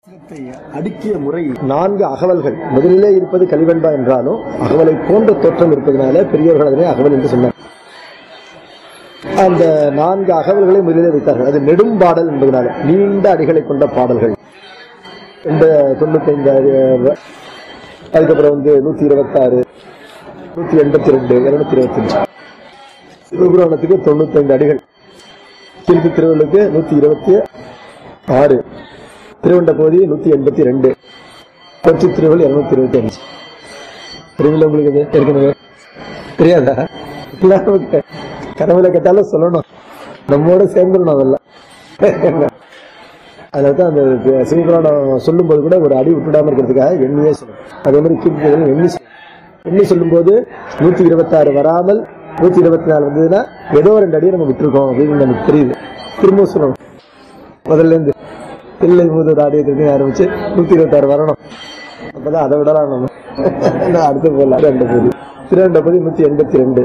அடுக்கிய முறை நான்கு அகவல்கள் முதலிலே இருப்பது கலிவெண்பா என்றாலும் அகவலை போன்ற தோற்றம் இருப்பதனால பெரியோர்கள் அதனை அகவல் என்று சொன்னார் அந்த நான்கு அகவல்களை முதலிலே வைத்தார்கள் அது நெடும்பாடல் என்பதனால நீண்ட அடிகளை கொண்ட பாடல்கள் இந்த தொண்ணூத்தைந்து அடி- அதுக்கப்புறம் வந்து நூத்தி இருபத்தாறு நூத்தி எண்பத்தி ரெண்டு இருநூத்தி இருபத்தி அஞ்சு சிவபுராணத்துக்கு தொண்ணூத்தைந்து அடிகள் திருப்பி திருவள்ளுக்கு நூத்தி இருபத்தி ஆறு திருவண்டபோதி நூத்தி எண்பத்தி ரெண்டு கொச்சி திருவள் இருநூத்தி இருபத்தி அஞ்சு தெரியல உங்களுக்கு இது ஏற்கனவே தெரியாதா எல்லாம் நமக்கு கனவுல கேட்டாலும் சொல்லணும் நம்மோட சேர்ந்துடணும் அதெல்லாம் அதில் தான் அந்த சிவபுராணம் சொல்லும்போது கூட ஒரு அடி விட்டுடாம இருக்கிறதுக்காக எண்ணியே சொல்லணும் அதே மாதிரி கீழ்ப்பதிலும் எண்ணி சொல்லணும். எண்ணி சொல்லும்போது நூத்தி இருபத்தாறு வராமல் நூத்தி இருபத்தி நாலு வந்ததுன்னா ஏதோ ரெண்டு அடியை நம்ம விட்டுருக்கோம் அப்படின்னு நமக்கு தெரியுது திரும்ப சொல்லணும் முதல்ல இருந்து பிள்ளை மூதோட ஆடியோ திரும்பி ஆரம்பிச்சு நூத்தி இருபத்தாறு வரணும் அப்பதான் அதை விடலாம் நம்ம நான் அடுத்து போகலாம் ரெண்டு பகுதி திருவண்டபதி நூத்தி எண்பத்தி ரெண்டு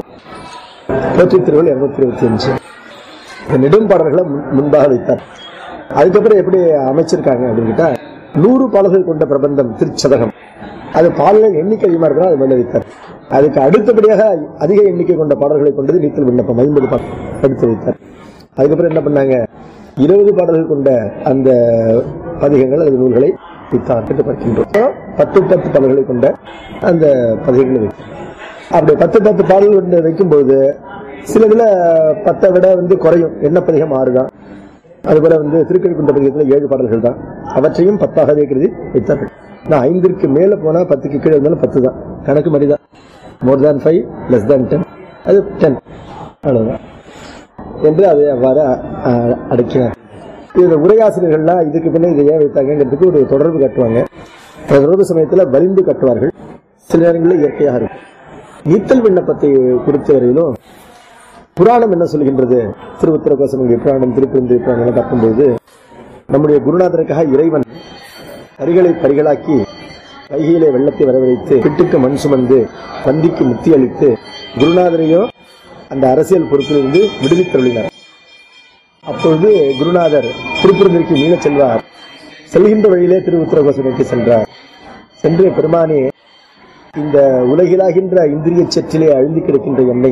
நூற்றி திருவள் இருநூத்தி இருபத்தி அஞ்சு இந்த நெடும் பாடல்களை முன்- முன்பாக வைத்தார் அதுக்கப்புறம் எப்படி அமைச்சிருக்காங்க அப்படின்னு கேட்டா நூறு பாடல்கள் கொண்ட பிரபந்தம் திருச்சதகம் அது பாடல்கள் எண்ணிக்கை அதிகமா இருக்கா அது மேல வைத்தார் அதுக்கு அடுத்தபடியாக அதிக எண்ணிக்கை கொண்ட பாடல்களை கொண்டது நீத்தல் விண்ணப்பம் ஐம்பது பாடல் எடுத்து வைத்தார் அதுக்கப்புறம் என்ன பண்ணாங்க இருபது பாடல்கள் கொண்ட அந்த பதிகங்கள் அல்லது நூல்களை வைத்தார் என்று பார்க்கின்றோம் பத்து பத்து பாடல்களை கொண்ட அந்த பதிகங்களை வைத்தார் அப்படி பத்து பத்து பாடல் வந்து வைக்கும்போது சில இதுல பத்தை விட வந்து குறையும் என்ன பதிகம் ஆறு தான் அதுபோல வந்து திருக்கழிக்குண்ட பதிகத்துல ஏழு பாடல்கள் தான் அவற்றையும் பத்தாகவே கருதி வைத்தார்கள் நான் ஐந்திற்கு மேல போனா பத்துக்கு கீழே இருந்தாலும் பத்து தான் கணக்கு மாதிரி தான் more than five less than ten அது டென் அவ்வளவுதான் என்று அதை அவ்வாறு அஹ், அடக்கினார் இந்த உரையாசிரியர்கள்லாம் இதுக்கு பின்ன இதை ஏன் வைத்தாங்கிறதுக்கு ஒரு தொடர்பு கட்டுவாங்க அந்த தொடர்பு சமயத்துல வலிந்து கட்டுவார்கள் சில நேரங்களில் இயற்கையாக இருக்கும் நீத்தல் விண்ணப்பத்தை பொறுத்தவரையிலும் புராணம் என்ன சொல்கின்றது திருவுத்திரகோசமங்கை புராணம் திருப்பெருந்தை புராணம் எல்லாம் பார்க்கும்போது நம்முடைய குருநாதருக்காக இறைவன் கரிகளை பரிகளாக்கி கையிலே வெள்ளத்தை வரவழைத்து பிட்டுக்கு மண் சுமந்து பந்திக்கு முத்தி அளித்து குருநாதரையும் அந்த அரசியல் பொறுப்பிலிருந்து விடுவித்தருளினார் அப்பொழுது குருநாதர் திருப்பெருந்திற்கு மீளச் செல்வார் செல்கின்ற வழியிலே திருவுத்திரகோசமைக்கு சென்றார் சென்று பெருமானே இந்த உலகிலாகின்ற இந்திரிய சற்றிலே அழுந்தி கிடக்கின்ற என்னை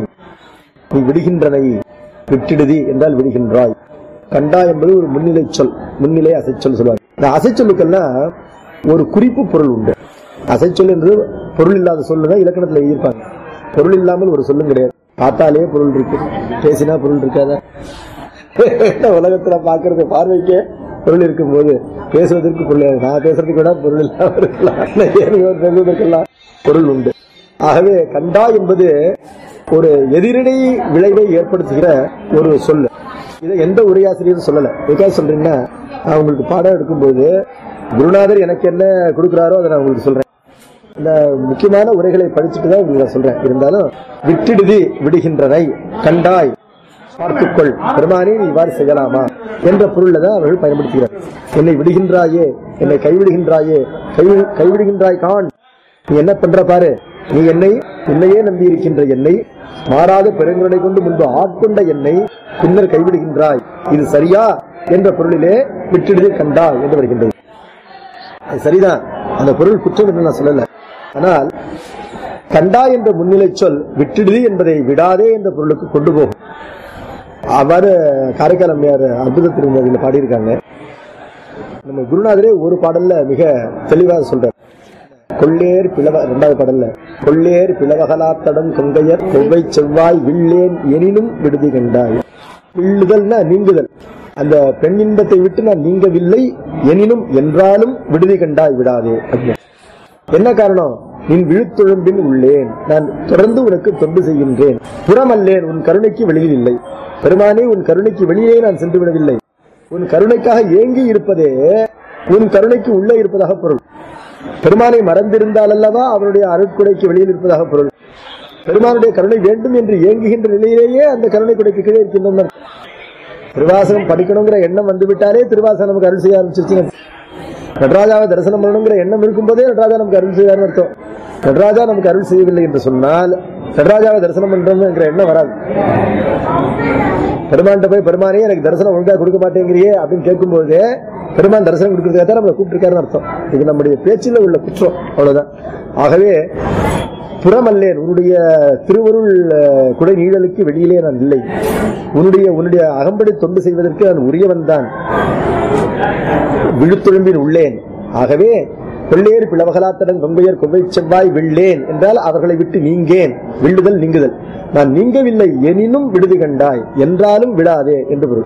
நீ விடுகின்றனை விட்டிடுதி என்றால் விடுகின்றாய் கண்டா என்பது ஒரு முன்னிலை சொல் முன்னிலை அசைச்சொல் சொல்லுவாங்க இந்த அசைச்சொல்லுக்கெல்லாம் ஒரு குறிப்பு பொருள் உண்டு அசைச்சொல் என்று பொருள் இல்லாத சொல்லுதான் இலக்கணத்துல எழுதியிருப்பாங்க பொருள் இல்லாமல் ஒரு சொல்லும் கிடையாது பார்த்தாலே பொருள் இருக்கு பேசினா பொருள் இருக்காதா இந்த உலகத்துல பாக்குறது பார்வைக்கே பொருள் இருக்கும் போது பேசுவதற்கு பொருள் இல்லை. நான் பேசுறதுக்கு விட பொருள் இல்லாம இருக்கலாம் ஏனையோர் பேசுவதற்கெல்லாம் பொருள் உண்டு ஆகவே கண்டா என்பது ஒரு எதிரணை விளைவை ஏற்படுத்துகிற ஒரு சொல் இதை எந்த உரையாசிரியரும் சொல்லல எதுக்காக சொல்றீங்கன்னா நான் உங்களுக்கு பாடம் எடுக்கும்போது குருநாதர் எனக்கு என்ன கொடுக்குறாரோ அதை நான் உங்களுக்கு சொல்றேன் இந்த முக்கியமான உரைகளை படிச்சுட்டு தான் உங்களுக்கு நான் சொல்றேன் இருந்தாலும் விட்டிடுதி விடுகின்றனை கண்டாய் பார்த்துக்கொள் பெருமானே நீ இவ்வாறு செய்யலாமா என்ற பொருள்ல தான் அவர்கள் பயன்படுத்துகிறார் என்னை விடுகின்றாயே என்னை கைவிடுகின்றாயே கை கைவிடுகின்றாய் கான் நீ என்ன பண்ற பாரு நீ என்னை என்னையே நம்பி இருக்கின்ற என்னை மாறாத பெருங்குறனை கொண்டு முன்பு ஆட்கொண்ட என்னை பின்னர் கைவிடுகின்றாய் இது சரியா என்ற பொருளிலே விட்டிடுதி கண்டாய் என்று வருகின்றது அது சரிதான் அந்த பொருள் குற்றம் என்று நான் சொல்லல ஆனால் கண்டா என்ற முன்னிலை சொல் விட்டுடுதி என்பதை விடாதே என்ற பொருளுக்கு கொண்டு போகும் அவ்வாறு காரைக்கால் அம்மையார் அற்புத திருமதியில் பாடியிருக்காங்க நம்ம குருநாதரே ஒரு பாடல்ல மிக தெளிவாக சொல்றார் கொள்ளேர் பிளவ இரண்டாவது பாடல்ல கொள்ளேர் பிளவகலாத்தடம் கொங்கையர் கொவ்வை செவ்வாய் வில்லேன் எனினும் விடுதி கண்டாய் வில்லுதல்னா நீங்குதல் அந்த பெண் இன்பத்தை விட்டு நான் நீங்கவில்லை எனினும் என்றாலும் விடுதி கண்டாய் விடாதே அப்படின்னு என்ன காரணம் நின் விழுத்தொழும்பின் உள்ளேன் நான் தொடர்ந்து உனக்கு தொண்டு செய்கின்றேன் புறமல்லேன் உன் கருணைக்கு வெளியில் இல்லை பெருமானே உன் கருணைக்கு வெளியே நான் சென்று விடவில்லை உன் கருணைக்காக ஏங்கி இருப்பதே உன் கருணைக்கு உள்ளே இருப்பதாக பொருள் பெருமானை மறந்திருந்தால் அல்லவா அவருடைய அருட்குடைக்கு வெளியில் இருப்பதாக பொருள் பெருமானுடைய கருணை வேண்டும் என்று ஏங்குகின்ற நிலையிலேயே அந்த கருணை குடைக்கு கீழே இருக்கின்றனர் திருவாசகம் படிக்கணுங்கிற எண்ணம் வந்துவிட்டாலே திருவாசகம் நமக்கு அருள் செய்ய ஆரம்பிச்சிருச்சுங்க நடராஜாவை தரிசனம் பண்ணணுங்கிற எண்ணம் இருக்கும்போதே நடராஜா நமக்கு அருள் செய்யாருன்னு அர்த்தம் நடராஜா நமக்கு அருள் செய்யவில்லை என்று சொன்னால் நடராஜாவை தரிசனம் பண்றோம்ங்கிற எண்ணம் வராது பெருமான்கிட்ட போய் பெருமானே எனக்கு தரிசனம் ஒழுங்கா கொடுக்க மாட்டேங்கிறியே அப்படின்னு கேட்கும்போது பெருமான் தரிசனம் கொடுக்கறதுக்காக தான் நம்மளை கூப்பிட்டுருக்காருன்னு அர்த்தம் இது நம்முடைய பேச்சில் உள்ள குற்றம் அவ்வளவுதான் ஆகவே புறமல்லேன் உன்னுடைய திருவருள் அஹ், குடை நீழலுக்கு வெளியிலே நான் இல்லை உன்னுடைய உன்னுடைய அகம்படி தொண்டு செய்வதற்கு நான் உரியவன் தான் விழுத்தொழும்பில் உள்ளேன் ஆகவே பிள்ளேர் பிளவகலாத்தடன் கொங்கையர் கொவ்வை செவ்வாய் விள்ளேன் என்றால் அவர்களை விட்டு நீங்கேன் விள்ளுதல் நீங்குதல் நான் நீங்கவில்லை எனினும் விடுதி கண்டாய் என்றாலும் விடாதே என்று பொருள்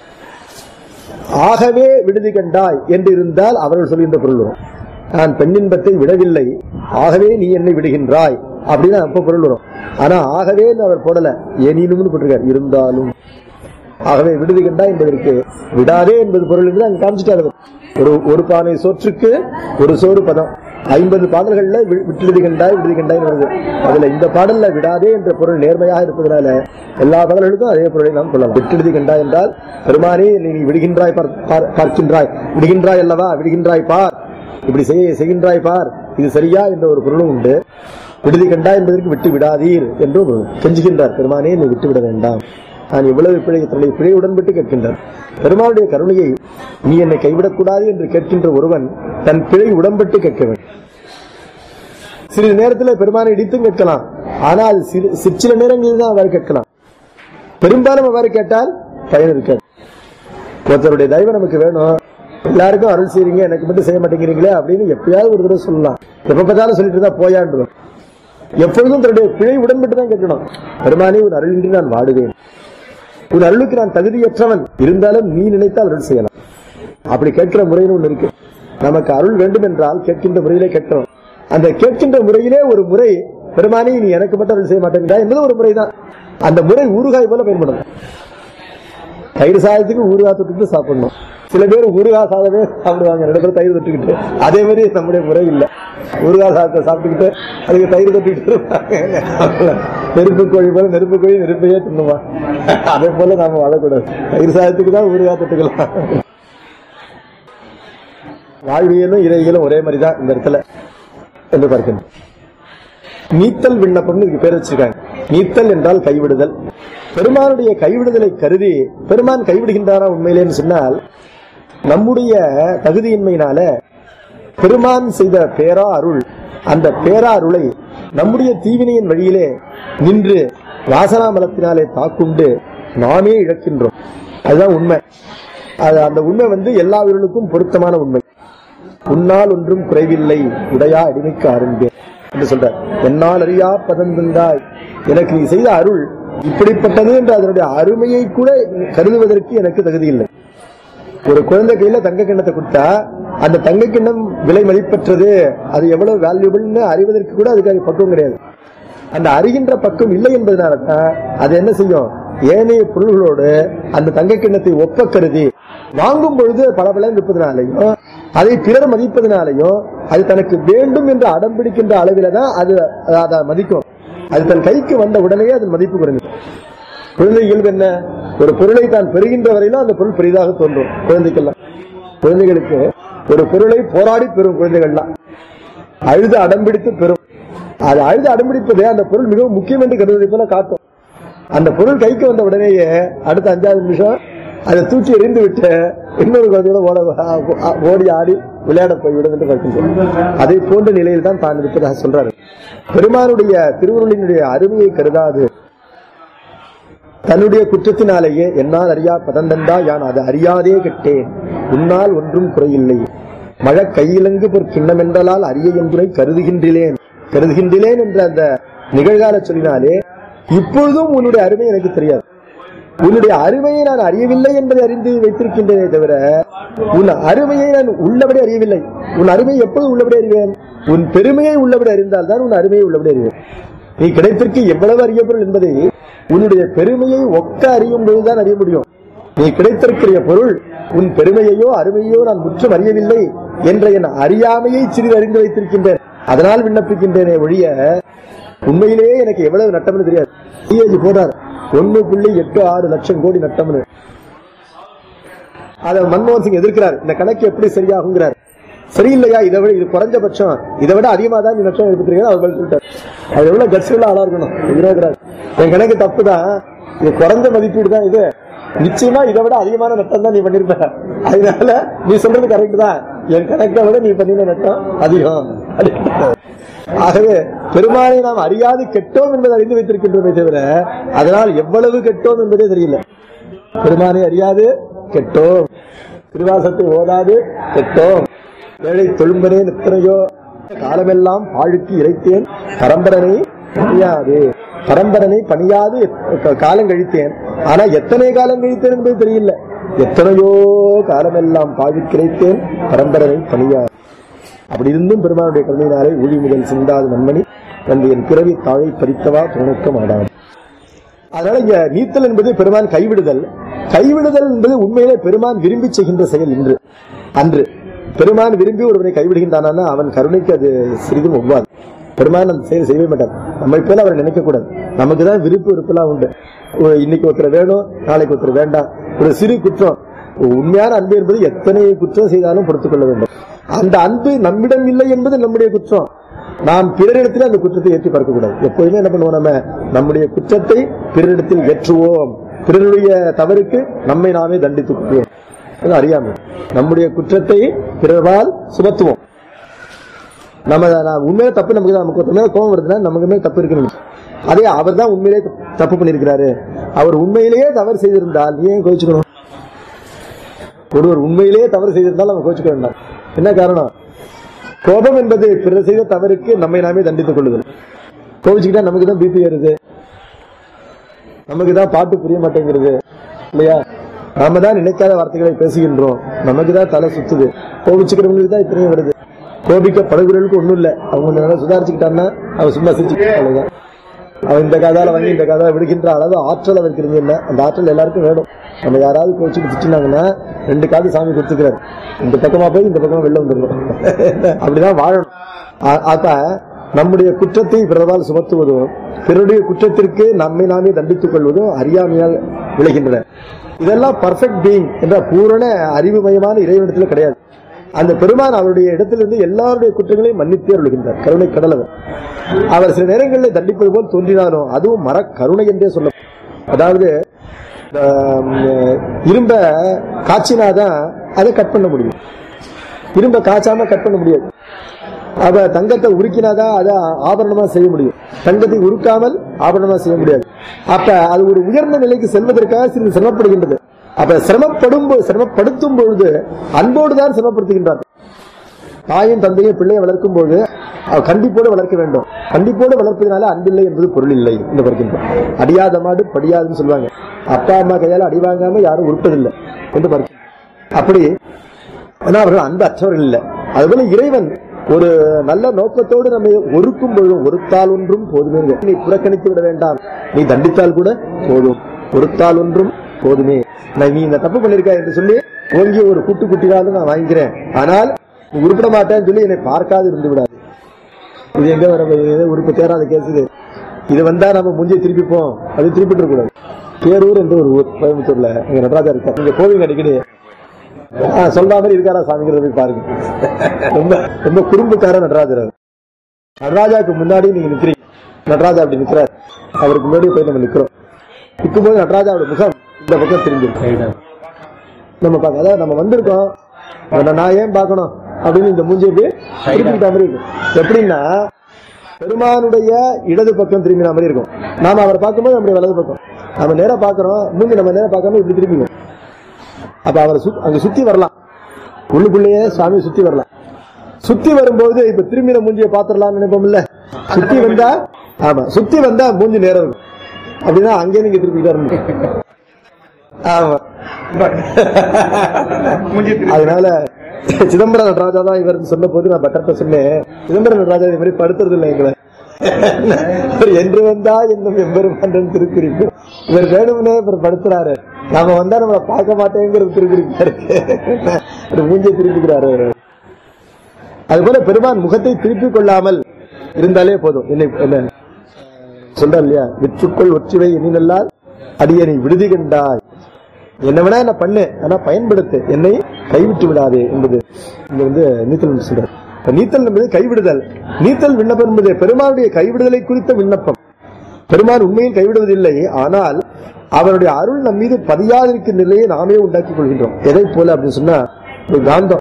ஆகவே விடுதி கண்டாய் என்று இருந்தால் அவர்கள் சொல்கின்ற பொருள் வரும் நான் பெண்ணின்பத்தை விடவில்லை ஆகவே நீ என்னை விடுகின்றாய் அப்படின்னு அப்ப பொருள் வரும் ஆனா ஆகவே அவர் போடல எனினும்னு போட்டிருக்கார் இருந்தாலும் ஆகவே விடுதி கண்டா என்பதற்கு விடாதே என்பது பொருள் என்று அங்க காமிச்சிட்டாரு அவர். ஒரு ஒரு பானை சோற்றுக்கு ஒரு சோறு பதம் ஐம்பது பாடல்கள்ல வி- விட்டுடுதி கண்டாய் விடுதி கண்டாய் வருது அதுல இந்த பாடல்ல விடாதே என்ற பொருள் நேர்மையாக இருப்பதனால எல்லா பாடல்களுக்கும் அதே பொருளை நாம் கொள்ளலாம் விட்டுடுதி கண்டாய் என்றால் பெருமானே நீ நீ விடுகின்றாய் பார்- பார்- பார்க்கின்றாய் விடுகின்றாய் அல்லவா விடுகின்றாய் பார் இப்படி செய்ய செய்கின்றாய் பார் இது சரியா என்ற ஒரு பொருளும் உண்டு விடுதி கண்டா என்பதற்கு விட்டு விடாதீர் என்றும் பொருள். கெஞ்சுகின்றார் பெருமானே நீ விட்டு விட வேண்டாம் நான் இவ்வளவு பிழை தன்னுடைய பிழை உடன்பட்டு கேட்கின்றார் பெருமானுடைய கருணையை நீ என்னை கைவிடக்கூடாது என்று கேட்கின்ற ஒருவன் தன் பிழை உடன்பட்டு கேட்க வேண்டும் சிறிது நேரத்தில் பெருமானை இடித்தும் கேட்கலாம் ஆனால் அது சிறு சிற்சில நேரங்களில் தான் அவ்வாறு கேட்கலாம் பெரும்பாலும் அவ்வாறு கேட்டால் பயன் இருக்காது ஒருத்தருடைய தயவு நமக்கு வேணும் எல்லாருக்கும் அருள் செய்றீங்க எனக்கு மட்டும் செய்ய மாட்டேங்கிறீங்களே அப்படின்னு எப்பயாவது ஒரு தடவை சொல்லலாம் எப்ப பார்த்தாலும் சொல்லிட்டு இருந்தா போயான்றோம் எப்பொழுதும் தன்னுடைய பிழை உடன்பட்டு தான் கேட்கணும் பெருமானே உன் அருளின்றி நான் வாடுவேன் உன் அருளுக்கு நான் தகுதியற்றவன் இருந்தாலும் நீ நினைத்தால் அருள் செய்யலாம் அப்படி கேட்கிற முறைன்னு ஒண்ணு இருக்கு நமக்கு அருள் வேண்டும் என்றால் கேட்கின்ற முறையிலே கேட்கணும் அந்த கேட்கின்ற முறையிலே ஒரு முறை பெருமானே நீ எனக்கு மட்டும் அருள் செய்ய மாட்டேங்கிறா என்பது ஒரு முறைதான் அந்த முறை ஊறுகாய் போல பயன்படும் தயிர் சாதத்துக்கு ஊறுகாய் தொட்டுட்டு சாப்பிடணும் சில பேர் ஊறுகாய் சாதமே சாப்பிடுவாங்க ரெண்டு பேரும் தயிர் தொட்டுக்கிட்டு அதே மாதிரி நம்முடைய முறை இல்லை ஊறுகாய் சாதத்தை சாப்பிட்டுக்கிட்டு அதுக்கு தயிர் தொட்டுக்கிட்டு இருப்பாங்க. நெருப்பு கோழி போல நெருப்பு கோழி நெருப்பையே தின்னுமா அதே போல நாம வாழக்கூடாது தயிர் சாதத்துக்கு தான் ஊறுகாய் தொட்டுக்கலாம் வாழ்வியலும் இறையியலும் ஒரே மாதிரி தான் இந்த இடத்துல என்று பார்க்கணும் நீத்தல் விண்ணப்பம்னு இதுக்கு பேர் வச்சிருக்காங்க நீத்தல் என்றால் கைவிடுதல் பெருமானுடைய கைவிடுதலை கருதி பெருமான் கைவிடுகின்றாரா உண்மையிலேன்னு சொன்னால் நம்முடைய தகுதியின்மையினால பெருமான் செய்த பேரா அருள் அந்த பேரா அருளை நம்முடைய தீவினையின் வழியிலே நின்று வாசனாமலத்தினாலே தாக்குண்டு நாமே இழக்கின்றோம் அதுதான் உண்மை அது அந்த உண்மை வந்து எல்லா உயிர்களுக்கும் பொருத்தமான உண்மை உன்னால் ஒன்றும் குறைவில்லை உடையா அடிமைக்கு அருந்தே என்று சொல்றார் என்னால் அறியா பதந்தந்தாய் எனக்கு நீ செய்த அருள் இப்படிப்பட்டது என்று அதனுடைய அருமையை கூட கருதுவதற்கு எனக்கு தகுதி இல்லை ஒரு குழந்தை கையில தங்க கிண்ணத்தை கொடுத்தா அந்த தங்க கிண்ணம் விலை மதிப்பற்றது அது எவ்வளவு வேல்யூபிள்னு அறிவதற்கு கூட அதுக்கு பக்குவம் கிடையாது அந்த அறிகின்ற பக்கம் இல்லை என்பதனால தான் அது என்ன செய்யும் ஏனைய பொருள்களோடு அந்த தங்க கிண்ணத்தை ஒப்ப கருதி வாங்கும் பொழுது பல இருப்பதனாலையும் அதை பிறர் மதிப்பதனாலையும் அது தனக்கு வேண்டும் என்று அடம் பிடிக்கின்ற அளவில தான் அது அதை மதிக்கும் அது தன் கைக்கு வந்த உடனேயே அதன் மதிப்பு குறைஞ்சிடும் குழந்தை இயல்பு என்ன ஒரு பொருளை தான் பெறுகின்ற வரையிலும் அந்த பொருள் பெரிதாக தோன்றும் குழந்தைக்கெல்லாம் குழந்தைகளுக்கு ஒரு பொருளை போராடி பெறும் குழந்தைகள்லாம் அழுது அடம்பிடித்து பெறும் அது அழுது அடம்பிடிப்பது அந்த பொருள் மிகவும் முக்கியம் என்று கருதுவதை போல காட்டும் அந்த பொருள் கைக்கு வந்த உடனேயே அடுத்த அஞ்சாவது நிமிஷம் அதை தூக்கி எறிந்து விட்டு இன்னொரு குழந்தையோட ஓட ஓடி ஆடி விளையாட போய்விடும் என்று பார்க்கின்றோம் அதை போன்ற நிலையில் தான் தான் இருப்பதாக சொல்றாரு பெருமானுடைய திருவுருளினுடைய அருமையை கருதாது தன்னுடைய குற்றத்தினாலேயே என்னால் அறியா பதந்தண்டா யான் அது அறியாதே கெட்டேன் உன்னால் ஒன்றும் குறையில்லை மழை கையிலங்கு பொற் கிண்ணம் என்றலால் அரிய என்புரை கருதுகின்றேன் கருதுகின்றேன் என்ற அந்த நிகழ்கால சொல்லினாலே இப்பொழுதும் உன்னுடைய அருமை எனக்கு தெரியாது உன்னுடைய அருமையை நான் அறியவில்லை என்பதை அறிந்து வைத்திருக்கின்றேனே தவிர உன் அருமையை நான் உள்ளபடி அறியவில்லை உன் அருமையை எப்போது உள்ளபடி அறிவேன் உன் பெருமையை உள்ளபடி அறிந்தால்தான் உன் அருமையை உள்ளபடி அறிவேன் நீ கிடைத்திற்கு எவ்வளவு அறிய பொருள் என்பதை உன்னுடைய பெருமையை ஒக்க அறியும் பொழுதுதான் அறிய முடியும் நீ கிடைத்திருக்கிற பொருள் உன் பெருமையையோ அருமையோ நான் முற்றும் அறியவில்லை என்ற என் அறியாமையை சிறிது அறிந்து வைத்திருக்கின்றேன் அதனால் விண்ணப்பிக்கின்றேனே ஒழிய உண்மையிலேயே எனக்கு எவ்வளவு நட்டம்னு தெரியாது சிஏஜி போடுறார் ஒன்னு புள்ளி எட்டு ஆறு லட்சம் கோடி நட்டம்னு அதை மன்மோகன் சிங் எதிர்க்கிறார் இந்த கணக்கு எப்படி சரியாகுங்கிறார் சரியில்லையா இதை விட இது குறைஞ்சபட்சம் இதை விட அதிகமா தான் நீ நஷ்டம் எடுத்துருக்கீங்க அவர் பதில் சொல்லிட்டார் அது எவ்வளவு கட்சியுள்ள ஆளா இருக்கணும் எதிராகிறார் என் கணக்கு தப்பு தான் இது குறைஞ்ச மதிப்பீடு தான் இது நிச்சயமா இதை விட அதிகமான நட்டம் தான் நீ பண்ணிருப்ப அதனால நீ சொல்றது கரெக்ட் தான் என் கணக்கை விட நீ பண்ணின நட்டம் அதிகம் அப்படின்ட்டார். ஆகவே பெருமானை நாம் அறியாது கெட்டோம் என்பதை அறிந்து வைத்திருக்கின்றோமே தவிர அதனால் எவ்வளவு கெட்டோம் என்பதே தெரியல பெருமானை அறியாது கெட்டோம் திருவாசத்தை ஓதாது கெட்டோம் ஏழை தொழும்பனே நித்தனையோ காலமெல்லாம் பாழுக்கு இறைத்தேன் பரம்பரனை பணியாது பரம்பரனை பணியாது க- காலம் கழித்தேன் ஆனா எத்தனை காலம் கழித்தேன் என்பது தெரியல எத்தனையோ காலமெல்லாம் பாழுக்கு இறைத்தேன் பரம்பரனை பணியாது அப்படி இருந்தும் பெருமானுடைய கருணையினாலே ஊழி முதல் சிந்தாது நன்மணி வந்து என் பிறவி தாழை பறித்தவா துணைக்க மாட்டான் அதனால இங்க நீத்தல் என்பது பெருமான் கைவிடுதல் கைவிடுதல் என்பது உண்மையிலே பெருமான் விரும்பி செய்கின்ற செயல் இன்று அன்று பெருமான் விரும்பி ஒருவரை கைவிடுகின்றானா அவன் கருணைக்கு அது சிறிதும் ஒவ்வாது பெருமான் அந்த செயல் செய்யவே மாட்டார் நம்மை போல அவரை நினைக்க கூடாது நமக்கு தான் விருப்பு விருப்பெல்லாம் உண்டு ஒரு இன்னைக்கு ஒருத்தர் வேணும் நாளைக்கு ஒருத்தர் வேண்டாம் ஒரு சிறு குற்றம் உண்மையான அன்பு என்பது எத்தனை குற்றம் செய்தாலும் பொறுத்துக் கொள்ள வேண்டும் அந்த அன்பு நம்மிடம் இல்லை என்பது நம்முடைய குற்றம் நாம் பிறரிடத்தில் அந்த குற்றத்தை ஏற்றி பார்க்க கூடாது எப்போதுமே என்ன பண்ணுவோம் நம்ம நம்முடைய குற்றத்தை பிறரிடத்தில் ஏற்றுவோம் பிறருடைய தவறுக்கு நம்மை நாமே தண்டித்துக் கொள்வோம் அது அறியாமை நம்முடைய குற்றத்தை பிறர்வால் சுமத்துவோம் நம்ம நான் உண்மையிலே தப்பு நமக்கு தான் நமக்கு ஒருத்தர் மேல கோபம் வருதுன்னா நமக்கு மேல தப்பு இருக்குன்னு அதே அவர் தான் உண்மையிலே தப்பு பண்ணியிருக்கிறாரு அவர் உண்மையிலேயே தவறு செய்திருந்தால் நீ ஏன் கோச்சுக்கணும் ஒருவர் உண்மையிலேயே தவறு செய்திருந்தால் நம்ம கோச்சுக்க வேண்டாம் என்ன காரணம் கோபம் என்பது பிறர் செய்த தவறுக்கு நம்மை நாமே தண்டித்துக் கொள்ளுதல் கோவிச்சுக்கிட்டா நமக்கு தான் பிபி ஏறுது நமக்கு தான் பாட்டு புரிய மாட்டேங்கிறது இல்லையா நாம தான் நினைக்காத வார்த்தைகளை பேசுகின்றோம் நமக்கு தான் தலை சுத்துது கோபிச்சுக்கிறவங்களுக்கு தான் இத்தனையும் வருது கோபிக்கப்படுகிறவர்களுக்கு ஒண்ணும் இல்ல அவங்க கொஞ்சம் நல்லா சுதாரிச்சுக்கிட்டான்னா அவன் சும்மா சிரிச்சுக்கிட்டு அவ்வளவுதான் அவன் இந்த காதால வாங்கி இந்த காதால விடுகின்ற அளவு ஆற்றல் அவருக்கு இருந்து என்ன அந்த ஆற்றல் எல்லாருக்கும் வேணும் நம்ம யாராவது கோச்சிட்டு திட்டினாங்கன்னா ரெண்டு காது சாமி கொடுத்துக்கிறாரு இந்த பக்கமா போய் இந்த பக்கமா வெளில வந்துடணும் அப்படிதான் வாழணும் அ- அப்ப நம்முடைய குற்றத்தை பிறரால் சுமத்துவதும் பிறருடைய குற்றத்திற்கு நம்மை நாமே தண்டித்துக் கொள்வதும் அறியாமையால் விளைகின்றன இதெல்லாம் பர்ஃபெக்ட் பீயிங் என்ற பூரண அறிவுமயமான இறைவனிடத்தில் கிடையாது அந்த பெருமான் அவருடைய இடத்திலிருந்து எல்லாருடைய குற்றங்களையும் மன்னித்தே அருளுகின்றார் கருணை கடலவர் அவர் சில நேரங்களில் தண்டிப்பது போல் தோன்றினாலும் அதுவும் மர கருணை என்றே சொல்ல அதாவது ஆம், இரும்ப காய்ச்சினாதான் அதை கட் பண்ண முடியும் இரும்ப காய்ச்சாம கட் பண்ண முடியாது அவ தங்கத்தை உருக்கினாதான் அதை ஆபரணமா செய்ய முடியும் தங்கத்தை உருக்காமல் ஆபரணமா செய்ய முடியாது அப்ப அது ஒரு உயர்ந்த நிலைக்கு செல்வதற்காக சிறிது சிரமப்படுகின்றது அப்ப சிரமப்படும் போ- சிரமப்படுத்தும் பொழுது அன்போடு தான் சிரமப்படுத்துகின்றார் தாயும் தந்தையும் பிள்ளையை வளர்க்கும் போது அவ கண்டிப்போடு வளர்க்க வேண்டும் கண்டிப்போடு வளர்ப்பதனால அன்பில்லை என்பது பொருள் இல்லை என்று பார்க்கின்றோம் அடியாத மாடு படியாதுன்னு சொல்லுவாங்க அப்பா அம்மா கையால அடி வாங்காம யாரும் உருப்பதில்லை என்று பார்க்கிறோம் அப்படி ஆனா அவர்கள் அன்பு அற்றவர்கள் இல்லை அதுபோல இறைவன் ஒரு நல்ல நோக்கத்தோடு நம்மை ஒருக்கும் பொழுதும் ஒருத்தால் ஒன்றும் போதுமே நீ புறக்கணித்து விட வேண்டாம் நீ தண்டித்தால் கூட போதும் ஒருத்தால் ஒன்றும் போதுமே நான் நீ இந்த தப்பு பண்ணிருக்க என்று சொல்லி ஓங்கி ஒரு குட்டு குட்டினாலும் நான் வாங்கிக்கிறேன் ஆனால் நீ உருப்பிட மாட்டேன்னு சொல்லி என்னை பார்க்காது இருந்து விடாது இது எங்க வர இது உறுப்பு தேராத கேஸ் இது இது வந்தா நம்ம முஞ்சிய திருப்பிப்போம் அது திருப்பிட்டு கூடாது பேரூர் என்ற ஒரு ஊர் கோயம்புத்தூர்ல எங்க நடராஜா இருக்கார் நீங்க போவீங்க அடிக்கடி ஆ, சொல்ற மாதிரி இருக்காரா சாமிங்கிறத போய் பாருங்க ரொம்ப ரொம்ப குறும்புக்கார நடராஜர் அவர். நடராஜாவுக்கு முன்னாடி நீங்க நிக்கிறீங்க நடராஜா அப்படி நிக்கிறார் அவருக்கு முன்னாடி போய் நம்ம நிக்கிறோம் நிற்கும்போது நடராஜாவோட முகம் இந்த பக்கம் திரும்பிருக்கு நம்ம பார்க்க அதாவது நம்ம வந்திருக்கோம் அதை நான் ஏன் பார்க்கணும் அப்படின்னு இந்த மூஞ்சி அப்படியே திருப்பிக்கிட்ட மாதிரி இருக்கும் எப்படின்னா பெருமானுடைய இடது பக்கம் திரும்பின மாதிரி இருக்கும் நாம அவரை பார்க்கும்போது நம்முடைய வலது பக்கம் நம்ம நேரா பார்க்கறோம் மூஞ்சி நம்ம நேரா பார்க்காம இப்படி திரும்பிக்கும் அப்ப அவரை சுத்- அங்க சுத்தி வரலாம் உள்ளுக்குள்ளேயே சாமி சுத்தி வரலாம் சுத்தி வரும்போது இப்ப திரும்பின மூஞ்சியை பாத்திரலாம்னு நினைப்போம்ல சுத்தி வந்தா ஆமா சுத்தி வந்தா மூஞ்சி நேரம் இருக்கும் அப்படின்னா அங்கேயே நீங்க திருப்பிக்கிட்டே ஆமா அதனால சிதம்பரம் நடராஜா தான் இவர் சொன்ன போது நான் பட்டர்ட்ட சொன்னேன் சிதம்பரம் நடராஜா இது மாதிரி படுத்துறது இல்லை எங்களை இவர் என்று வந்தா என்னும் எம்பெருமான் திருக்குறிப்பு இவர் வேணும்னே இவர் படுத்துறாரு நாம வந்தா நம்மள பார்க்க மாட்டேங்கிறது திருக்குறிப்பா இருக்கு ஒரு மூஞ்சியை திருப்பிக்கிறாரு அவரு அதுபோல பெருமான் முகத்தை திருப்பிக் கொள்ளாமல் இருந்தாலே போதும் என்னை என்ன சொல்றார் இல்லையா விற்றுக்குள் ஒற்றிவை எண்ணினல்லால் அடியனை விடுதி கண்டாய் என்ன வேணா என்ன பண்ணு ஆனா பயன்படுத்து என்னை கைவிட்டு விடாதே என்பது இங்க வந்து நீத்தல் என்று சொல்றார் இப்ப நீத்தல் என்பது கைவிடுதல் நீத்தல் விண்ணப்பம் என்பது பெருமானுடைய கைவிடுதலை குறித்த விண்ணப்பம் பெருமான் உண்மையில் கைவிடுவதில்லை ஆனால் அவருடைய அருள் நம் மீது பதியாதிருக்கும் நிலையை நாமே உண்டாக்கிக் கொள்கின்றோம் எதை போல அப்படின்னு சொன்னா ஒரு காந்தம்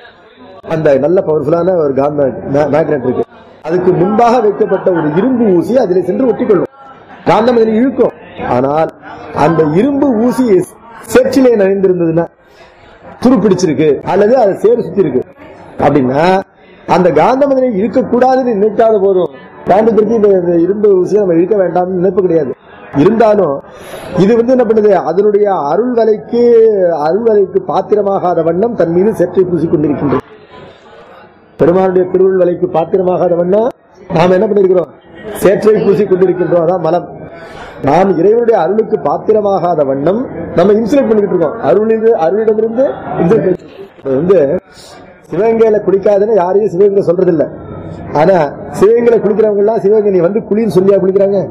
அந்த நல்ல பவர்ஃபுல்லான ஒரு காந்த மேக்னெட் இருக்கு அதுக்கு முன்பாக வைக்கப்பட்ட ஒரு இரும்பு ஊசி அதில் சென்று ஒட்டிக்கொள்ளும் காந்தம் அதில் இழுக்கும் ஆனால் அந்த இரும்பு ஊசி சேற்றிலே நனைந்திருந்ததுன்னா துரு பிடிச்சிருக்கு அல்லது அது சேறு சுத்தி இருக்கு அப்படின்னா அந்த காந்தம் அதனை இழுக்கக்கூடாதுன்னு நினைக்காத போதும் காந்தத்திற்கு இந்த இந்த இரும்பு ஊசியை நம்ம இழுக்க வேண்டாம்னு நினைப்பு கிடையாது இருந்தாலும் இது வந்து என்ன பண்ணுது அதனுடைய அருள் வலைக்கு அருள் வலைக்கு பாத்திரமாகாத வண்ணம் தன் மீது சேற்றை பூசிக் கொண்டிருக்கின்றது பெருமானுடைய திருவுள் வலைக்கு பாத்திரமாகாத வண்ணம் நாம் என்ன பண்ணிருக்கிறோம் சேற்றை பூசிக் கொண்டிருக்கின்றோம் அதான் மலம் நாம் இறைவனுடைய அருளுக்கு பாத்திரமாகாத வண்ணம் நம்ம இன்சுலேட் பண்ணிக்கிட்டு இருக்கோம் அருளில் அருளிடமிருந்து insulate பண்ணி- இப்ப வந்து சிவகங்கையில குளிக்காதுன்னு யாரையும் சிவகங்கை சொல்றது இல்ல ஆனா சிவகங்கையில குளிக்கிறவங்க எல்லாம் சிவகங்கை நீ வந்து குளின்னு சொல்லியா குளிக்கிறாங்க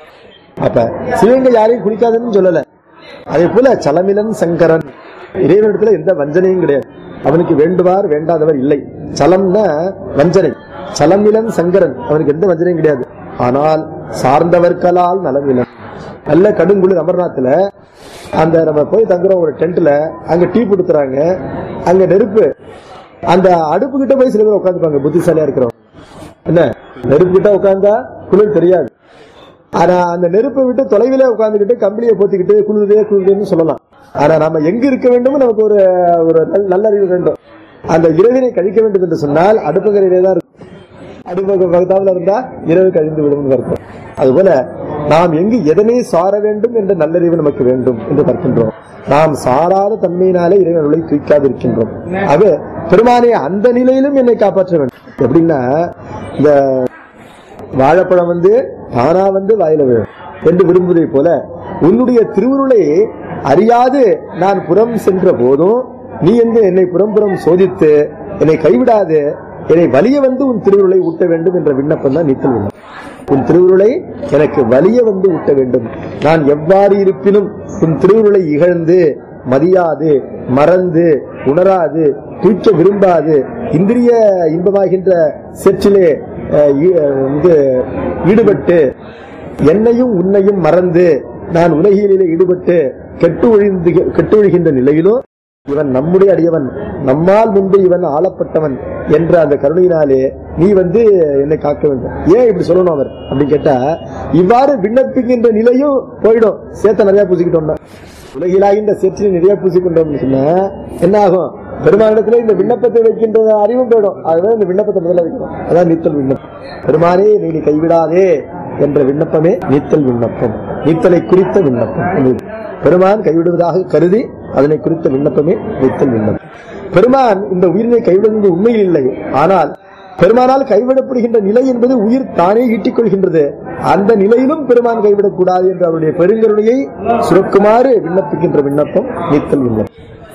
அப்ப சிவகங்கை யாரையும் குளிக்காதுன்னு சொல்லல அதே போல சலமிலன் சங்கரன் இறைவனிடத்துல எந்த வஞ்சனையும் கிடையாது அவனுக்கு வேண்டுவார் வேண்டாதவர் இல்லை சலம்னா வஞ்சனை சலமிலன் சங்கரன் அவனுக்கு எந்த வஞ்சனையும் கிடையாது ஆனால் சார்ந்தவர்களால் நலமிலன் நல்ல கடுங்குளிர் அமர்நாத்துல அந்த நம்ம போய் தங்குறோம் ஒரு டென்ட்ல அங்க டீ கொடுத்துறாங்க அங்க நெருப்பு அந்த அடுப்பு கிட்ட போய் சில பேர் உட்காந்துப்பாங்க புத்திசாலியா இருக்கிறவங்க என்ன நெருப்பு கிட்ட உட்கார்ந்தா குளிர் தெரியாது ஆனா அந்த நெருப்பை விட்டு தொலைவிலே உட்கார்ந்துக்கிட்டு கம்பளியை போத்திக்கிட்டு குளிருதே குளிருதேன்னு சொல்லலாம் ஆனா நம்ம எங்க இருக்க வேண்டும் நமக்கு ஒரு ஒரு நல்- நல்லறிவு வேண்டும் அந்த இரவினை கழிக்க வேண்டும் என்று சொன்னால் அடுப்பங்கரையிலே தான் இருக்கும் அடுப்பு பக்கத்தாவில் இருந்தா இரவு கழிந்து விடும் அர்த்தம் அதுபோல நாம் எங்கு எதனை சார வேண்டும் என்ற நல்லறிவு நமக்கு வேண்டும் என்று பார்க்கின்றோம் நாம் சாராத தன்மையினாலே இறைவனுடைய தூக்காதிருக்கின்றோம் அது பெருமானே அந்த நிலையிலும் என்னை காப்பாற்ற வேண்டும் எப்படின்னா இந்த வாழைப்பழம் வந்து தானா வந்து வாயில விழும் என்று விரும்புவதை போல உன்னுடைய திருவுருளை அறியாது நான் புறம் சென்ற போதும் நீ என்று என்னை புறம் புறம் சோதித்து என்னை கைவிடாது என்னை வலிய வந்து உன் திருவுருளை ஊட்ட வேண்டும் என்ற விண்ணப்பம் தான் நீத்தல் விண்ணப்பம் உன் திருவுருளை எனக்கு வலிய வந்து ஊட்ட வேண்டும் நான் எவ்வாறு இருப்பினும் உன் திருவுருளை இகழ்ந்து மதியாது மறந்து உணராது தூக்க விரும்பாது இந்திரிய இன்பமாகின்ற செற்றிலே அஹ், ஈ- வந்து ஈடுபட்டு என்னையும் உன்னையும் மறந்து நான் உலகியலிலே ஈடுபட்டு கெட்டு ஒழிந்து கெட்டு ஒழிகின்ற நிலையிலும் இவன் நம்முடைய அடியவன் நம்மால் முன்பு இவன் ஆளப்பட்டவன் என்ற அந்த கருணையினாலே நீ வந்து என்னை காக்க வேண்டும் ஏன் இப்படி சொல்லணும் அவர் அப்படின்னு கேட்டா இவ்வாறு விண்ணப்பிக்கின்ற நிலையும் போயிடும் சேத்த நிறைய பூசிக்கிட்டோம்னா உலகிலாகின்ற சேற்றினை நிறைய பூசிக்கொண்டோம்னு சொன்னா என்ன ஆகும் பெருமானிடத்துல இந்த விண்ணப்பத்தை வைக்கின்ற அறிவும் போயிடும் அதுதான் இந்த விண்ணப்பத்தை முதல்ல வைக்கணும் அதான் நீத்தல் விண்ணப்பம் பெருமானே நீ நீ கைவிடாதே என்ற விண்ணப்பமே நீத்தல் விண்ணப்பம் நீத்தலை குறித்த விண்ணப்பம் என்பது. பெருமான் கைவிடுவதாக கருதி அதனை குறித்த விண்ணப்பமே நீத்தல் விண்ணப்பம் பெருமான் இந்த உயிரினை கைவிடுவது உண்மையில் இல்லை ஆனால் பெருமானால் கைவிடப்படுகின்ற நிலை என்பது உயிர் தானே ஈட்டிக் கொள்கின்றது அந்த நிலையிலும் பெருமான் கைவிடக்கூடாது என்ற அவருடைய பெருங்கருணையை சுரக்குமாறு விண்ணப்பிக்கின்ற விண்ணப்பம் நீத்தல் விண்ணப்பம்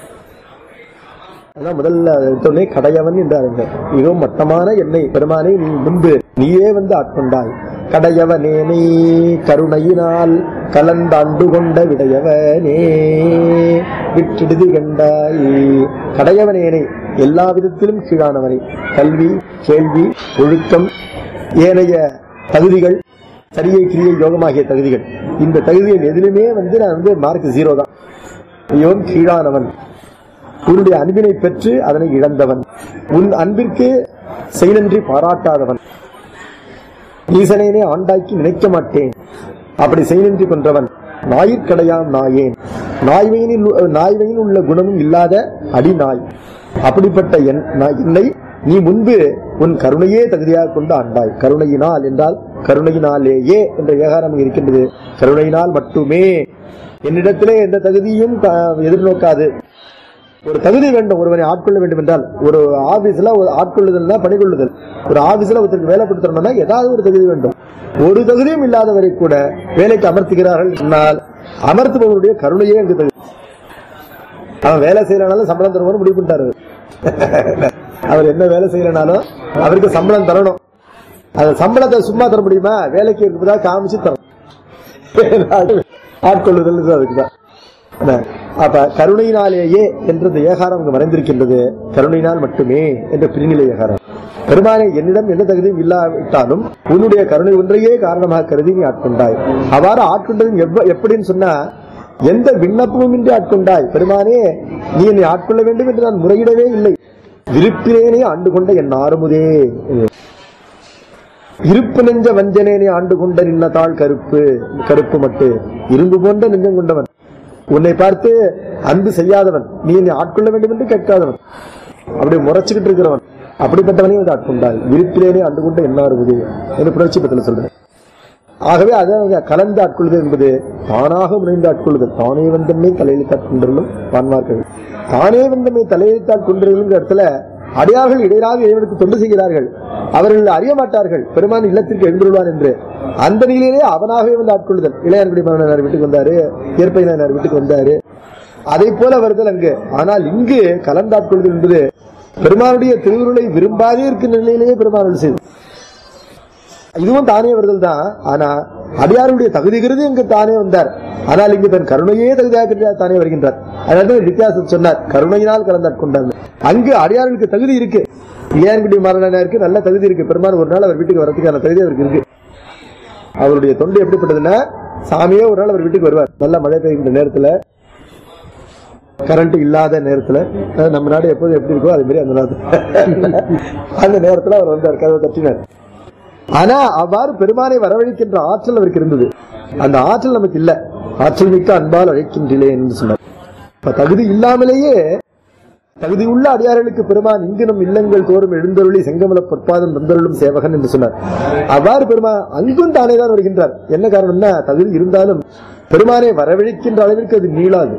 அதான் முதல்ல எடுத்தோடனே கடையவன் என்றாருங்க மிகவும் மட்டமான என்னை பெருமானே நீ முன்பு நீயே வந்து ஆட்கொண்டாய் கடையவனேனை கருணையினால் கலந்தாண்டு கொண்ட விடையவனே விட்டிடுதி கண்டாய் கடையவனேனை எல்லா விதத்திலும் கீழானவனை கல்வி கேள்வி ஒழுக்கம் ஏனைய தகுதிகள் சரியை கிரியை யோகமாகிய தகுதிகள் இந்த தகுதிகள் எதிலுமே வந்து நான் வந்து மார்க் ஜீரோ தான் மிகவும் கீழானவன் உன்னுடைய அன்பினை பெற்று அதனை இழந்தவன் உன் அன்பிற்கு செயலன்றி பாராட்டாதவன் ஈசனேனே ஆண்டாய்க்கு நினைக்க மாட்டேன் அப்படி செயலின்றி கொன்றவன் நாயிற்கடையாம் நாயேன் நாய்வையினில் நாய்வையில் உள்ள குணமும் இல்லாத அடி நாய் அப்படிப்பட்ட என் நான் என்னை நீ முன்பு உன் கருணையே தகுதியாக கொண்டு ஆண்டாய் கருணையினால் என்றால் கருணையினாலேயே என்ற ஏகாரம் இங்கு இருக்கின்றது கருணையினால் மட்டுமே என்னிடத்திலே எந்த தகுதியும் க- எதிர்நோக்காது ஒரு தகுதி வேண்டும் ஒருவனை ஆட்கொள்ள வேண்டும் என்றால் ஒரு ஆபீஸ்ல ஒரு ஆட்கொள்ளுதல்னா பணிகொள்ளுதல் ஒரு ஆபீஸ்ல ஒருத்தருக்கு வேலை கொடுத்தோம்னா ஏதாவது ஒரு தகுதி வேண்டும் ஒரு தகுதியும் இல்லாதவரை கூட வேலைக்கு அமர்த்துகிறார்கள் சொன்னால் அமர்த்துபவருடைய கருணையே அங்கு தகுதி அவன் வேலை செய்யலனாலும் சம்பளம் தருவான்னு முடிவு பண்ணிட்டாரு அவர் என்ன வேலை செய்யலனாலும் அவருக்கு சம்பளம் தரணும் அந்த சம்பளத்தை சும்மா தர முடியுமா வேலைக்கு இருப்பதா காமிச்சு தரணும் ஆட்கொள்ளுதல் அதுக்குதான் என்ன? அப்ப கருணையினாலேயே என்ற இந்த ஏகாரம் அங்கு மறைந்திருக்கின்றது கருணையினால் மட்டுமே என்ற பிரிநிலை ஏகாரம் பெருமானே என்னிடம் எந்த தகுதியும் இல்லாவிட்டாலும் உன்னுடைய கருணை ஒன்றையே காரணமாக கருதி நீ ஆட்கொண்டாய் அவ்வாறு ஆட்கொண்டது எவ்வ- எப்படின்னு சொன்னா எந்த விண்ணப்பமும் இன்றி ஆட்கொண்டாய் பெருமானே நீ என்னை ஆட்கொள்ள வேண்டும் என்று நான் முறையிடவே இல்லை விருப்பினேனே ஆண்டு கொண்ட என் ஆறுமுதே இருப்பு நெஞ்ச வஞ்சனேனே ஆண்டு கொண்ட நின்னதாள் கருப்பு கருப்பு மட்டு இரும்பு போன்ற நெஞ்சம் கொண்டவன் உன்னை பார்த்து அன்பு செய்யாதவன் நீ என்னை ஆட்கொள்ள வேண்டும் என்று கேட்காதவன் அப்படி முறைச்சுக்கிட்டு இருக்கிறவன் அப்படிப்பட்டவனே வந்து ஆட்கொண்டாய் விருப்பிலேனே ஆண்டு கொண்ட என்னாருவது என்று புரட்சி பத்தில சொல்றேன் ஆகவே அதை கலந்து ஆட்கொள்ளுதல் என்பது தானாக முனைந்து ஆட்கொள்ளுதல் தானே வந்தமே தலையெழுத்தாட் கொண்டிருந்தும் பான்மார்கள் தானே வந்தமே தலையெழுத்தாட் கொண்டிருக்கிற இடத்துல அடியார்கள் இடையராக இறைவனுக்கு தொண்டு செய்கிறார்கள் அவர்கள் அறிய மாட்டார்கள் பெருமான் இல்லத்திற்கு எழுந்துள்ளான் என்று அந்த நிலையிலே அவனாகவே வந்து ஆட்கொள்ளுதல் இளையான்குடி மகனார் வீட்டுக்கு வந்தாரு இயற்பையினார் வீட்டுக்கு வந்தாரு அதை போல வருதல் அங்கு ஆனால் இங்கு கலந்தாட்கொள்ளுதல் என்பது பெருமானுடைய திருவுருளை விரும்பாதே இருக்கின்ற நிலையிலேயே பெருமான் செய்து இதுவும் தானே வருதல் தான் ஆனா அடியாருடைய தகுதிகிறது இங்கு தானே வந்தார் ஆனால் இங்கு தன் கருணையே தகுதியாக தானே வருகின்றார் அதனால வித்தியாசம் சொன்னார் கருணையினால் கலந்தாட்கொண்டார் அங்கு அடியார்களுக்கு தகுதி இருக்கு இளையான்குடி மாறனாருக்கு நல்ல தகுதி இருக்கு பெருமாள் ஒரு நாள் அவர் வீட்டுக்கு வரதுக்கான தகுதி அவருக்கு இருக்கு அவருடைய தொண்டு எப்படிப்பட்டதுன்னா சாமியே ஒரு நாள் அவர் வீட்டுக்கு வருவார் நல்ல மழை பெய்கின்ற நேரத்துல கரண்ட் இல்லாத நேரத்துல அஹ் நம்ம நாடு எப்போதும் எப்படி இருக்கோ அது மாதிரி அந்த நேரத்துல அந்த நேரத்துல அவர் வந்தார் கதவை தட்டினார் ஆனா அவ்வாறு பெருமானை வரவழைக்கின்ற ஆற்றல் அவருக்கு இருந்தது அந்த ஆற்றல் நமக்கு இல்ல ஆற்றல் மிக்க அன்பால் அழைக்கின்றேன் என்று சொன்னார் இப்ப தகுதி இல்லாமலேயே தகுதி உள்ள அடியார்களுக்கு பெருமான் இங்கு நம் இல்லங்கள் தோறும் எழுந்தருளி செங்கமல பொற்பாதம் தந்தருளும் சேவகன் என்று சொன்னார் அவ்வாறு பெருமான் அங்கும் தானே தான் வருகின்றார் என்ன காரணம்னா தகுதி இருந்தாலும் பெருமானை வரவழைக்கின்ற அளவிற்கு அது நீளாது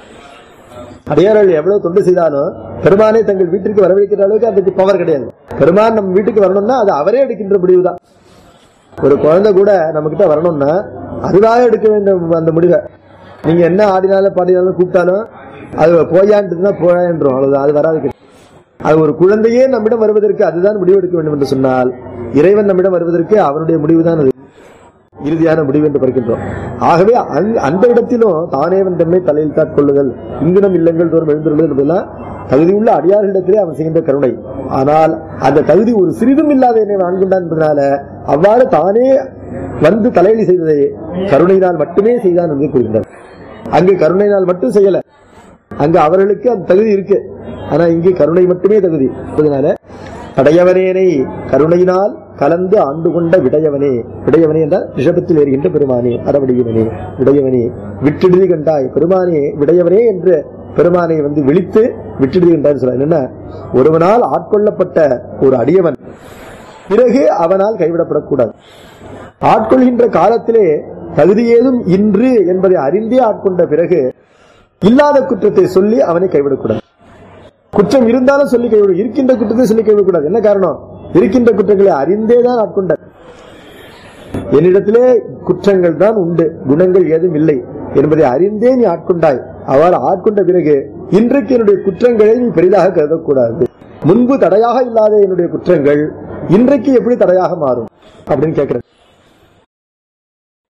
அடியார்கள் எவ்வளவு தொண்டு செய்தாலும் பெருமானை தங்கள் வீட்டிற்கு வரவழைக்கிற அளவுக்கு அதுக்கு பவர் கிடையாது பெருமான் நம்ம வீட்டுக்கு வரணும்னா அது அவரே எடுக்கின்ற முடிவுதான் ஒரு குழந்தை கூட நம்ம கிட்ட வரணும்னா அதுவாக எடுக்க வேண்டும் அந்த முடிவை நீங்க என்ன ஆடினாலும் பாடினாலும் கூப்பிட்டாலும் அது போயான்ட்டு போயான்றோம் அவ்வளவுதான் அது வராது அது ஒரு குழந்தையே நம்மிடம் வருவதற்கு அதுதான் முடிவு எடுக்க வேண்டும் என்று சொன்னால் இறைவன் நம்மிடம் வருவதற்கு அவனுடைய முடிவுதான் அது இறுதியான முடிவு என்று பார்க்கின்றோம் ஆகவே அந்த- அந்த இடத்திலும் தானே தன்மை தலையில் தாட்கொள்ளுதல் இங்கினம் இல்லங்கள் தோறும் எழுந்துள்ளது என்பதெல்லாம் தகுதியுள்ள அடியார்களிடத்திலே அவன் செய்கின்ற கருணை ஆனால் அந்த தகுதி ஒரு சிறிதும் இல்லாத என்னை வாழ்கின்றான் என்பதனால அவ்வாறு தானே வந்து தலையீடு செய்ததை கருணையினால் மட்டுமே செய்தான் என்று கூறுகின்றார் அங்கு கருணையினால் மட்டும் செய்யல அங்கு அவர்களுக்கு அந்த தகுதி இருக்கு ஆனா இங்கே கருணை மட்டுமே தகுதி அதனால படையவனேனை கருணையினால் கலந்து ஆண்டு கொண்ட விடையவனே விடையவனே என்றால் ரிஷபத்தில் ஏறுகின்ற பெருமானே அறவடியவனே விடையவனே விட்டிடுதி கண்டாய் பெருமானே விடையவனே என்று பெருமானை வந்து விழித்து விட்டிடுதி கண்டாய் சொல்ல என்னன்னா ஒருவனால் ஆட்கொள்ளப்பட்ட ஒரு அடியவன் பிறகு அவனால் கைவிடப்படக்கூடாது ஆட்கொள்கின்ற காலத்திலே தகுதி ஏதும் இன்று என்பதை அறிந்தே ஆட்கொண்ட பிறகு இல்லாத குற்றத்தை சொல்லி அவனை கைவிடக்கூடாது குற்றம் இருந்தாலும் சொல்லி கைவிட இருக்கின்ற குற்றத்தை சொல்லி கைவிடக்கூடாது என்ன காரணம் இருக்கின்ற குற்றங்களை அறிந்தே தான் ஆட்கொண்டார் என்னிடத்திலே குற்றங்கள் தான் உண்டு குணங்கள் ஏதும் இல்லை என்பதை அறிந்தே நீ ஆட்கொண்டாய் அவ்வாறு ஆட்கொண்ட பிறகு இன்றைக்கு என்னுடைய குற்றங்களை நீ பெரிதாக கருதக்கூடாது முன்பு தடையாக இல்லாத என்னுடைய குற்றங்கள் இன்றைக்கு எப்படி தடையாக மாறும் அப்படின்னு கேட்கிறேன்